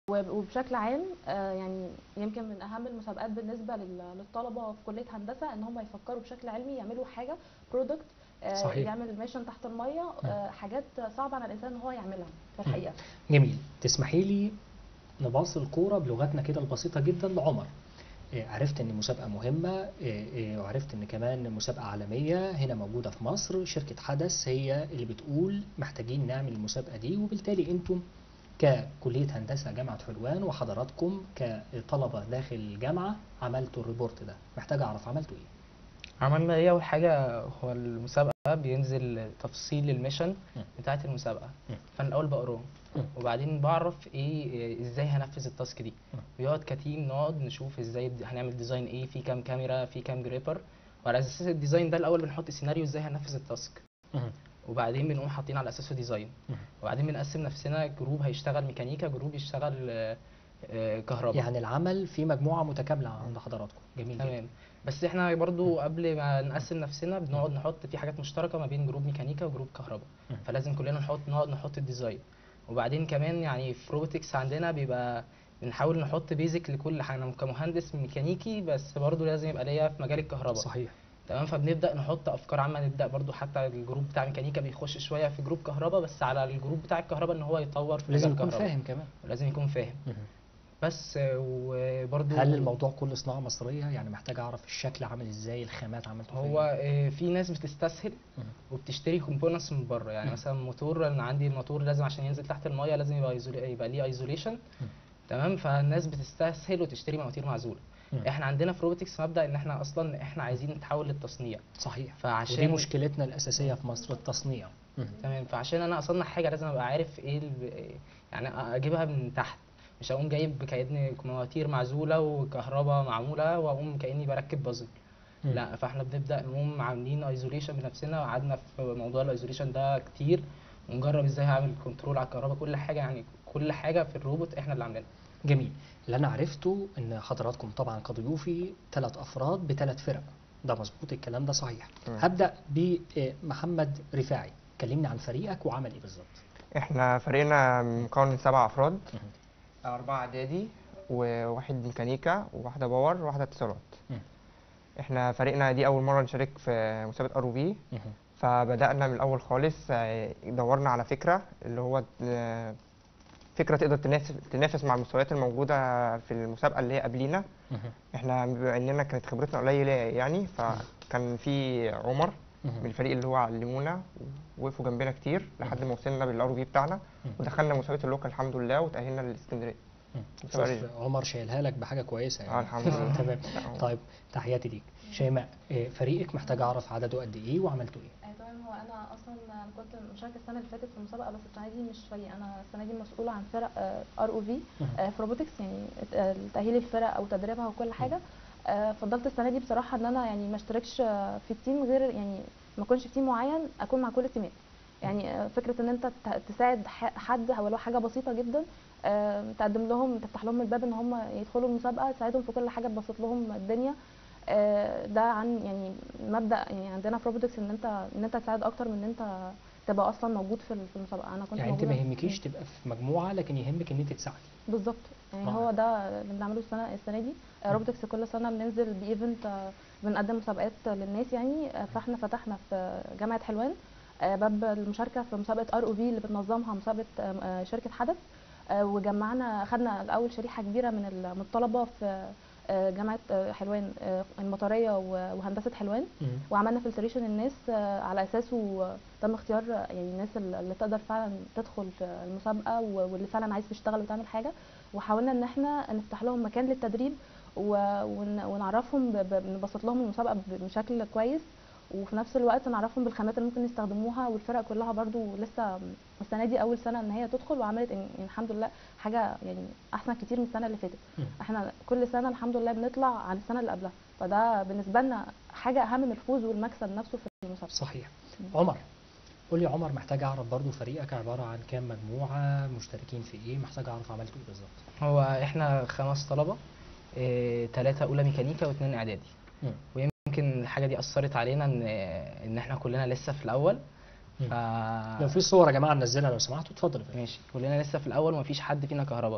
وب- وبشكل عام آه، يعني يمكن من اهم المسابقات بالنسبه لل- للطلبه في كليه هندسه ان هم يفكروا بشكل علمي يعملوا حاجه برودكت صحيح. يعمل ميشن تحت الميه آه، حاجات صعبه على الانسان ان هو يعملها في الحقيقه جميل تسمحي لي نباص الكوره بلغتنا كده البسيطه جدا لعمر إيه، عرفت ان مسابقه مهمه إيه، إيه، وعرفت ان كمان مسابقه عالميه هنا موجوده في مصر شركه حدث هي اللي بتقول محتاجين نعمل المسابقه دي وبالتالي انتم ككليه هندسه جامعه حلوان وحضراتكم كطلبه داخل الجامعه عملتوا الريبورت ده محتاج اعرف عملتوا ايه عملنا ايه اول حاجه هو المسابقه بينزل تفصيل الميشن مم. بتاعه المسابقه مم. فانا الاول بقراه مم. وبعدين بعرف ايه إيه ازاي هنفذ التاسك دي مم. بيقعد كتيم نقعد نشوف ازاي د- هنعمل ديزاين ايه في كام كاميرا في كام جريبر وعلى اساس الديزاين ده الاول بنحط سيناريو ازاي هننفذ التاسك مهم. وبعدين بنقوم حاطين على اساسه ديزاين مهم. وبعدين بنقسم نفسنا جروب هيشتغل ميكانيكا جروب يشتغل آه، آه، كهرباء يعني العمل في مجموعه متكامله عند حضراتكم جميل جدا تمام بس احنا برضو قبل ما نقسم نفسنا بنقعد نحط في حاجات مشتركه ما بين جروب ميكانيكا وجروب كهرباء مم. فلازم كلنا نحط نقعد نحط الديزاين وبعدين كمان يعني في روبوتكس عندنا بيبقى بنحاول نحط بيزك لكل حاجه انا كمهندس ميكانيكي بس برضو لازم يبقى ليا في مجال الكهرباء صحيح تمام فبنبدا نحط افكار عامه نبدا برضو حتى الجروب بتاع ميكانيكا بيخش شويه في جروب كهرباء بس على الجروب بتاع الكهرباء ان هو يطور في لازم مجال يكون الكهرباء. فاهم كمان لازم يكون فاهم مهم. بس آه، وبرضو هل الموضوع كله صناعة مصرية؟ يعني محتاج أعرف الشكل عامل إزاي، الخامات عملته هو آه، في ناس بتستسهل مم. وبتشتري كومبوننتس من بره يعني مم. مثلا موتور انا عندي الموتور لازم عشان ينزل تحت المايه لازم يبقى يزول... يبقى ليه ايزوليشن تمام فالناس بتستسهل وتشتري مواتير معزوله مم. احنا عندنا في روبوتكس مبدا ان احنا اصلا احنا عايزين نتحول للتصنيع صحيح فعشان ودي مشكلتنا الأساسية في مصر التصنيع مم. تمام فعشان انا اصنع حاجه لازم ابقى عارف ايه ال... يعني اجيبها من تحت مش هقوم جايب كاني مواتير معزوله وكهرباء معموله واقوم كاني بركب بازل مم. لا فاحنا بنبدا نقوم عاملين ايزوليشن بنفسنا وقعدنا في موضوع الايزوليشن ده كتير ونجرب ازاي هعمل كنترول على الكهرباء كل حاجه يعني كل حاجه في الروبوت احنا اللي عاملينها جميل اللي أنا عرفته إن حضراتكم طبعا كضيوفي ثلاث أفراد بثلاث فرق ده مظبوط الكلام ده صحيح تمام. هبدأ بمحمد رفاعي كلمني عن فريقك وعمل إيه بالظبط احنا فريقنا مكون من سبع افراد اربعة اعدادي وواحد ميكانيكا وواحدة باور وواحدة اتصالات مم. احنا فريقنا دي اول مرة نشارك في مسابقة ار في مهم. فبدأنا من الاول خالص آه، دورنا على فكرة اللي هو آه، فكرة تقدر تنافس تنافس مع المستويات الموجودة في المسابقة اللي هي قبلينا مهم. احنا بما اننا كانت خبرتنا قليلة يعني فكان في عمر من مهم. الفريق اللي هو علمونا ووقفوا جنبنا كتير لحد ما وصلنا بالار في بتاعنا مم. ودخلنا مسابقه اللوكال الحمد لله وتاهلنا للاسكندريه مم. مسابقة شوف عمر شايلها لك بحاجة كويسة يعني اه الحمد لله تمام لا، هو- طيب تحياتي ليك شيماء إيه، فريقك محتاج أعرف عدده قد إيه وعملتوا إيه؟ آه، تمام هو انا اصلا انا كنت مشاركه السنه اللي فاتت في المسابقه بس السنه دي مش فريق انا السنه دي مسؤوله عن فرق ار او في في روبوتكس يعني آه، تاهيل الفرق او تدريبها وكل حاجه آه، فضلت السنه دي بصراحه ان انا يعني ما اشتركش آه، في التيم غير يعني ما اكونش في تيم معين اكون مع كل التيمات يعني آه، فكره ان انت ت- تساعد ح- حد ولو حاجه بسيطه جدا آه، تقدم لهم تفتح لهم الباب ان هم يدخلوا المسابقه تساعدهم في كل حاجه تبسط لهم الدنيا آه، ده عن يعني مبدا يعني عندنا في روبوتكس ان انت ان انت تساعد اكتر من ان انت تبقى اصلا موجود في ال- في المسابقه انا كنت يعني أنت ما موجودة- يهمكيش تبقى في مجموعة لكن يهمك إن أنت تساعدي بالظبط يعني رائع. هو ده اللي بنعمله السنه السنه دي آه، روبوتكس كل سنه بننزل بايفنت آه، بنقدم مسابقات للناس يعني آه، فاحنا فتحنا في جامعه حلوان آه، باب المشاركه في مسابقه ار او في اللي بتنظمها مسابقه آه، آه، شركه حدث آه، وجمعنا خدنا الاول شريحه كبيره من ال- من الطلبه في آه، جامعه آه، حلوان آه، المطريه و- وهندسه حلوان مم. وعملنا فلتريشن الناس آه، على اساسه آه، تم اختيار آه، يعني الناس اللي اللي تقدر فعلا تدخل في المسابقه و- واللي فعلا عايز تشتغل وتعمل حاجه وحاولنا ان احنا نفتح لهم مكان للتدريب و- ون- ونعرفهم ب- ب- نبسط لهم المسابقه ب- بشكل كويس وفي نفس الوقت نعرفهم بالخامات اللي ممكن يستخدموها والفرق كلها برضو لسه السنه دي اول سنه ان هي تدخل وعملت إن- يعني الحمد لله حاجه يعني احسن كتير من السنه اللي فاتت مم. احنا كل سنه الحمد لله بنطلع عن السنه اللي قبلها فده بالنسبه لنا حاجه اهم من الفوز والمكسب نفسه في المسابقه صحيح عمر قول لي عمر محتاج اعرف برضو فريقك عباره عن كام مجموعه مشتركين في ايه محتاج اعرف عملتوا ايه بالظبط هو احنا خمس طلبه إيه، تلاتة اولى ميكانيكا واثنين اعدادي مم. ويمكن الحاجه دي اثرت علينا ان ان احنا كلنا لسه في الاول مم. ف لو في صور يا جماعه ننزلها لو سمحتوا اتفضل يا فندم. ماشي كلنا لسه في الاول ومفيش حد فينا كهرباء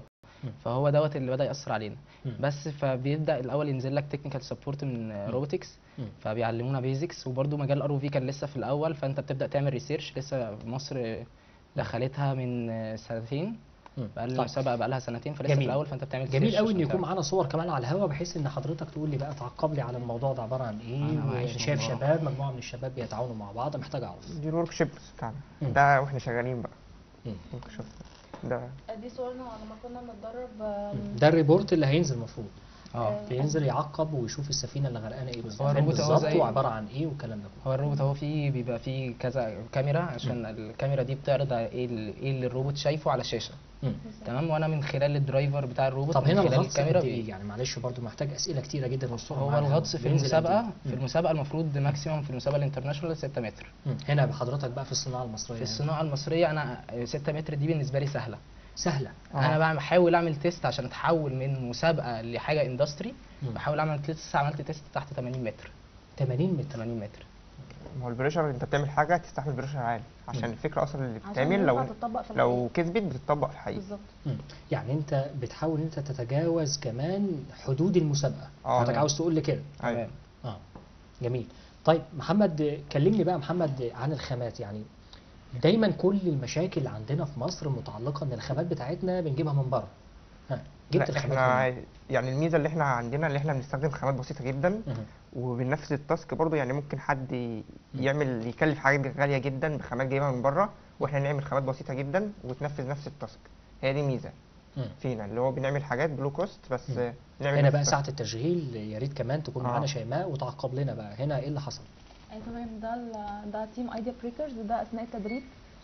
مم. فهو دوت اللي بدا ياثر علينا مم. بس فبيبدا الاول ينزل لك تكنيكال سبورت من روبوتكس مم. فبيعلمونا بيزكس وبرده مجال الار في كان لسه في الاول فانت بتبدا تعمل ريسيرش لسه مصر دخلتها من سنتين مم. بقى طيب. المسابقه بقى لها سنتين فلسه جميل. في الاول فانت بتعمل جميل research قوي ان عشان يكون تعرف. معانا صور كمان على الهوا بحيث ان حضرتك تقول لي بقى تعقب لي على الموضوع ده عباره عن ايه أنا معيش وانا شايف والله. شباب مجموعه من الشباب بيتعاونوا مع بعض محتاج اعرف دي الورك شيبس بتاعنا مم. ده واحنا شغالين بقى مم. ورك شيب ده دي صورنا لما كنا بنتدرب آم، ده الريبورت اللي هينزل المفروض اه بينزل يعقب ويشوف السفينه اللي غرقانه ايه بالظبط هو فين الروبوت هو بالظبط زي- وعباره عن ايه والكلام ده كله هو الروبوت هو فيه بيبقى فيه كذا كاميرا عشان الكاميرا دي بتعرض على ايه ال- ايه اللي الروبوت شايفه على الشاشه مم. تمام وانا من خلال الدرايفر بتاع الروبوت طب من هنا خلال الغطس الكاميرا قد بي- ايه يعني معلش برضو محتاج اسئله كتيره جدا والصوره هو معانا. الغطس في بينزل قد المسابقه إيه؟ في مم. المسابقه المفروض ماكسيموم في المسابقه الانترناشونال 6 متر مم. هنا بحضرتك بقى في الصناعه المصريه في هنا. الصناعه المصريه انا 6 متر دي بالنسبه لي سهله سهله انا بقى بحاول اعمل تيست عشان اتحول من مسابقه لحاجه اندستري مم. بحاول اعمل لسه عملت تيست تحت 80 متر 80 متر 80 متر ما هو البريشر انت بتعمل حاجه تستحمل بريشر عالي عشان مم. الفكره اصلا اللي عشان بتتعمل لو ينفع تطبق في لو كسبت بتطبق في الحقيقه بالظبط مم. يعني انت بتحاول انت تتجاوز كمان حدود المسابقه اه. حضرتك عاوز تقول لي كده ايوه تمام اه جميل طيب محمد كلمني بقى محمد عن الخامات يعني دايما كل المشاكل اللي عندنا في مصر متعلقه ان الخامات بتاعتنا بنجيبها من بره ها جبت لا الخامات احنا منين؟ يعني الميزه اللي احنا عندنا اللي احنا بنستخدم خامات بسيطه جدا مهم. وبننفذ التاسك برضو يعني ممكن حد ي- يعمل يكلف حاجات غاليه جدا بخامات جايبها من بره واحنا نعمل خامات بسيطه جدا وتنفذ نفس التاسك هي دي ميزه مم. فينا اللي هو بنعمل حاجات بلو كوست بس مم. نعمل هنا نفس بقى التاسك. ساعه التشغيل يا ريت كمان تكون آه. معانا شيماء وتعقب لنا بقى هنا ايه اللي حصل اي تمام ده ال- ده تيم ايديا بريكرز ده اثناء التدريب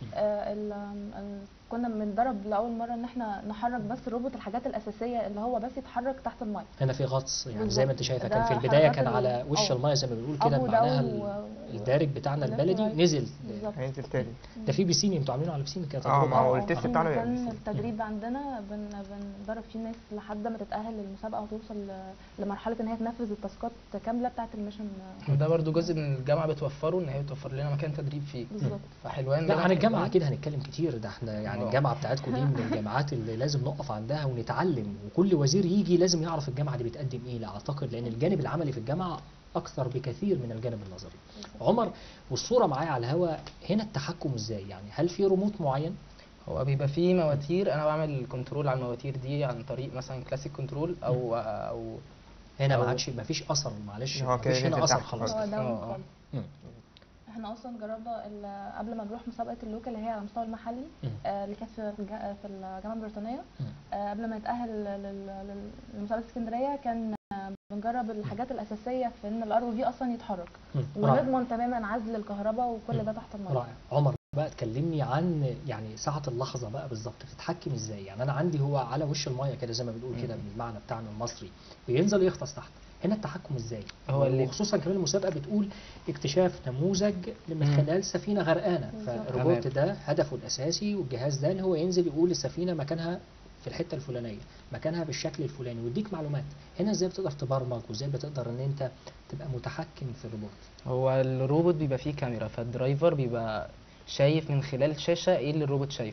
آه ال ال كنا بنتدرب لاول مره ان احنا نحرك بس الروبوت الحاجات الاساسيه اللي هو بس يتحرك تحت الميه هنا في غطس يعني زي ما انت بالظبط. شايفه ده كان في البدايه حركات كان ال- على وش أه. الميه زي ما بنقول كده أبو معناها داو و- ال- الدارج بتاعنا ولفت البلدي رايت. نزل بالظبط هينزل تاني ده في بيسين انتوا عاملينه على بيسين كده اه، ما هو تجربة. التيست في بتاعنا بيبقى مكان بس- التدريب عندنا بن بندرب فيه الناس لحد ما تتاهل للمسابقه وتوصل ل- لمرحله ان هي تنفذ التاسكات كامله بتاعه الميشن وده برضو جزء من الجامعه بتوفره ان هي بتوفر لنا مكان تدريب فيه بالظبط فحلوان لا عن الجامعه حلوان اكيد هنتكلم كتير ده احنا يعني اه. الجامعه بتاعتكم دي من الجامعات اللي لازم نقف عندها ونتعلم وكل وزير يجي لازم يعرف الجامعه دي بتقدم ايه لا اعتقد لان الجانب العملي في الجامعه اكثر بكثير من الجانب النظري عمر والصوره معايا على الهواء هنا التحكم ازاي يعني هل في ريموت معين هو بيبقى فيه مواتير انا بعمل كنترول على المواتير دي عن طريق مثلا كلاسيك كنترول او او هنا ما أو- عادش ما فيش اثر معلش هو ما كده فيش هنا نزل اثر تحت خلاص هو اه، داون اه. خالص مم. احنا اصلا جربنا ال- قبل ما نروح مسابقه اللوكال اللي هي على المستوى المحلي مم. آه، اللي كانت في الج- في الجامعه البريطانيه مم. آه، قبل ما نتاهل لل- لل- لمسابقه اسكندريه كان آه، بنجرب الحاجات الاساسيه في ان الار في اصلا يتحرك مم. رائع. ونضمن تماما عزل الكهرباء وكل ده تحت الميه رائع عمر بقى تكلمني عن يعني ساعة اللحظة بقى بالظبط بتتحكم ازاي يعني انا عندي هو على وش المية كده زي ما بنقول كده بالمعنى بتاعنا المصري بينزل يغطس تحت هنا التحكم ازاي هو اللي- وخصوصا كمان المسابقة بتقول اكتشاف نموذج من مم. خلال سفينة غرقانة بالظبط. فالروبوت ده هدفه الاساسي والجهاز ده ان هو ينزل يقول السفينة مكانها في الحتة الفلانية مكانها بالشكل الفلاني ويديك معلومات هنا ازاي بتقدر تبرمج وازاي بتقدر ان انت تبقى متحكم في الروبوت هو الروبوت بيبقى فيه كاميرا فالدرايفر بيبقى شايف من خلال الشاشة ايه اللي الروبوت شايفه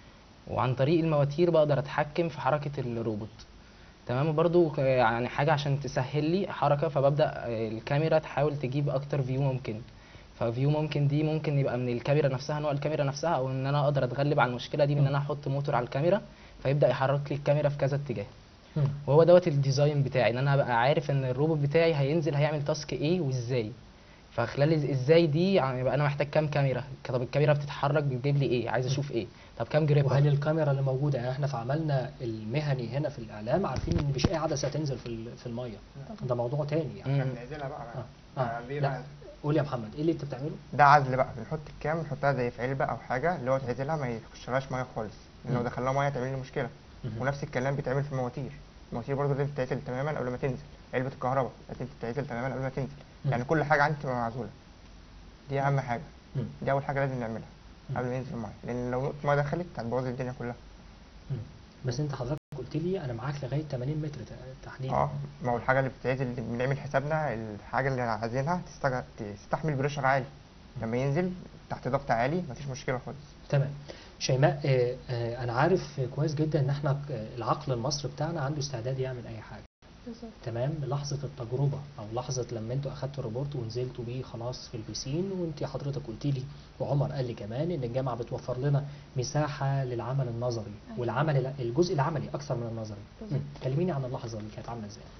وعن طريق المواتير بقدر اتحكم في حركة الروبوت تمام وبرضو ك- يعني حاجة عشان تسهل لي حركة فببدأ آه، الكاميرا تحاول تجيب اكتر فيو ممكن ففيو ممكن دي ممكن يبقى من الكاميرا نفسها نوع الكاميرا نفسها او ان انا اقدر اتغلب على المشكلة دي بان انا احط موتور على الكاميرا فيبدأ يحرك لي الكاميرا في كذا اتجاه مم. وهو دوت الديزاين بتاعي ان انا ابقى عارف ان الروبوت بتاعي هينزل هيعمل تاسك ايه وازاي فخلال إز- ازاي دي يعني يبقى انا محتاج كام كاميرا طب الكاميرا بتتحرك بتجيب لي ايه عايز اشوف ايه طب كام جريب وهل الكاميرا اللي موجوده يعني احنا في عملنا المهني هنا في الاعلام عارفين ان مش اي عدسه تنزل في ال- في الميه ده موضوع تاني يعني مم. عشان نعزلها بقى آه. آه. ليه لا بقى؟ قول يا محمد ايه اللي انت بتعمله؟ ده عزل بقى بنحط الكام نحطها زي في علبه او حاجه اللي هو تعزلها ما يخشلهاش ميه خالص لان لو مم. دخلها ميه تعمل لي مشكله مهم. ونفس الكلام بيتعمل في المواتير المواتير برضه لازم تتعزل تماما قبل ما تنزل علبه الكهرباء لازم تتعزل تماما قبل ما تنزل مم. يعني كل حاجه عندي تبقى معزوله دي اهم حاجه مم. دي اول حاجه لازم نعملها مم. قبل ما ينزل الميه لان لو نقطه ميه دخلت هتبوظ الدنيا كلها مم. بس انت حضرتك قلت لي انا معاك لغايه 80 متر ت- تحديدا اه ما هو الحاجه اللي بتتعزل اللي بنعمل حسابنا الحاجه اللي عايزينها تستج- تستحمل بريشر عالي لما ينزل تحت ضغط عالي مفيش مشكله خالص تمام شيماء آه، آه، انا عارف كويس جدا ان احنا آه، العقل المصري بتاعنا عنده استعداد يعمل اي حاجه بالظبط تمام لحظه التجربه او لحظه لما انتوا اخدتوا الريبورت ونزلتوا بيه خلاص في البسين وانت حضرتك قلت لي وعمر قال لي كمان ان الجامعه بتوفر لنا مساحه للعمل النظري أيوة. والعمل الع- الجزء العملي اكثر من النظري بالظبط. مم. كلميني عن اللحظه اللي كانت عامله ازاي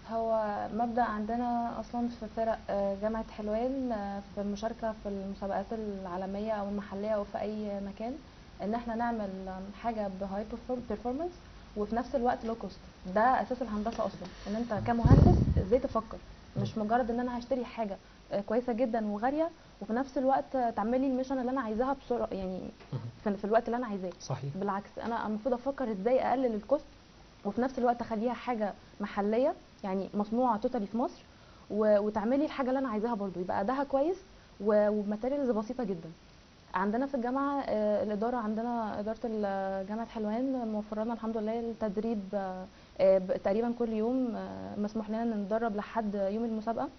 هو مبدأ عندنا أصلا في فرق آه، جامعة حلوان آه، في المشاركة في المسابقات العالمية أو المحلية أو في أي مكان إن احنا نعمل آم، حاجة بهاي بيرفورمانس وفي نفس الوقت لو كوست ده أساس الهندسة أصلا إن أنت كمهندس إزاي تفكر مش مجرد إن أنا هشتري حاجة آه، كويسة جدا وغالية وفي نفس الوقت آه، تعمل لي الميشن اللي أنا عايزاها بسرعة يعني مم. في في الوقت اللي أنا عايزاه صحيح بالعكس انا المفروض افكر ازاي اقلل الكوست وفي نفس الوقت اخليها حاجه محليه يعني مصنوعه توتالي في مصر و- وتعملي الحاجه اللي انا عايزاها برضو يبقى اداها كويس و- وبماتيريالز بسيطه جدا عندنا في الجامعه آه، الاداره عندنا اداره ال- جامعه حلوان موفره لنا الحمد لله التدريب آه، آه، ب- تقريبا كل يوم آه، مسموح لنا ان نتدرب لحد يوم المسابقه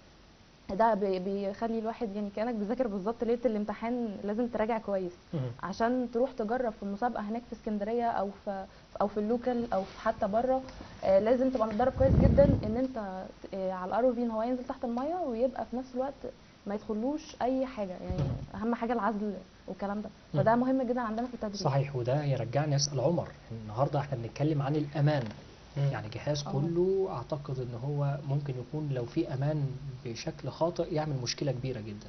ده بي- بيخلي الواحد يعني كانك بتذاكر بالظبط ليله الامتحان لازم تراجع كويس مم. عشان تروح تجرب في المسابقه هناك في اسكندريه او في او في اللوكال او في حتى بره آه لازم تبقى متدرب كويس جدا ان انت آه على الار في ان هو ينزل تحت الميه ويبقى في نفس الوقت ما يدخلوش اي حاجه يعني اهم حاجه العزل والكلام ده فده مهم جدا عندنا في التدريب صحيح وده يرجعني اسال عمر النهارده احنا بنتكلم عن الامان يعني جهاز آه. كله اعتقد ان هو ممكن يكون لو في امان بشكل خاطئ يعمل مشكله كبيره جدا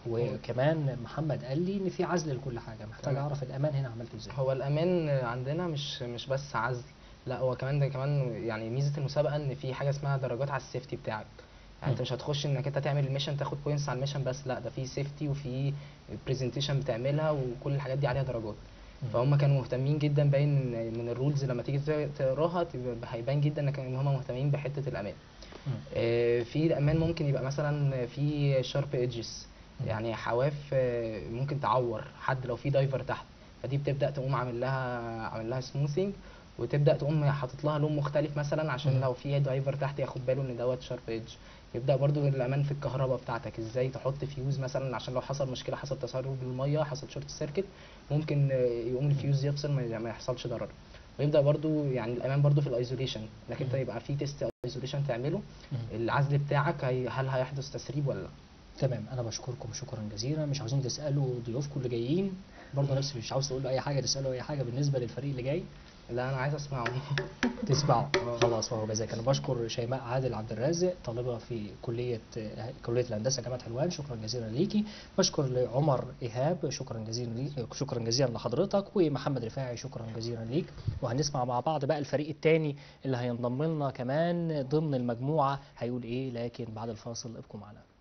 وكمان محمد قال لي ان في عزل لكل حاجه محتاج تمام. اعرف الامان هنا عملته ازاي هو الامان عندنا مش مش بس عزل لا هو كمان ده كمان يعني ميزه المسابقه ان في حاجه اسمها درجات على السيفتي بتاعك يعني انت مم. مش هتخش انك انت تعمل الميشن تاخد بوينتس على الميشن بس لا ده في سيفتي وفي برزنتيشن بتعملها وكل الحاجات دي عليها درجات مم. فهم كانوا مهتمين جدا باين من الرولز لما تيجي تقراها تبقى هيبان جدا انك- ان هم مهتمين بحته الامان مم. آه، في الامان ممكن يبقى مثلا في شارب ايدجز مم. يعني حواف آه، ممكن تعور حد لو في دايفر تحت فدي بتبدا تقوم عامل لها عامل لها سموثينج وتبدا تقوم حاطط لها لون مختلف مثلا عشان مم. لو في دايفر تحت ياخد باله ان دوت شارب ايدج يبدا برضو الامان في الكهرباء بتاعتك ازاي تحط فيوز مثلا عشان لو حصل مشكله حصل تسرب بالميه حصل شورت سيركت ممكن آه، يقوم الفيوز يفصل ما ما يحصلش ضرر ويبدا برضو يعني الامان برضو في الايزوليشن انك انت مم. يبقى في تيست ايزوليشن تعمله مم. العزل بتاعك هي هل هيحدث تسريب ولا لا تمام انا بشكركم شكرا جزيلا مش عاوزين تسالوا ضيوفكم اللي جايين برضه نفسي مش عاوز تقولوا اي حاجه تسالوا اي حاجه بالنسبه للفريق اللي جاي لا انا عايز اسمعه تسمعوا آه. خلاص وهو جزاك انا بشكر شيماء عادل عبد الرازق طالبه في كليه كليه الهندسه جامعه حلوان شكرا جزيلا ليكي بشكر لعمر ايهاب شكرا جزيلا لي شكرا جزيلا لحضرتك ومحمد رفاعي شكرا جزيلا ليك وهنسمع مع بعض بقى الفريق الثاني اللي هينضم لنا كمان ضمن المجموعه هيقول ايه لكن بعد الفاصل ابقوا معنا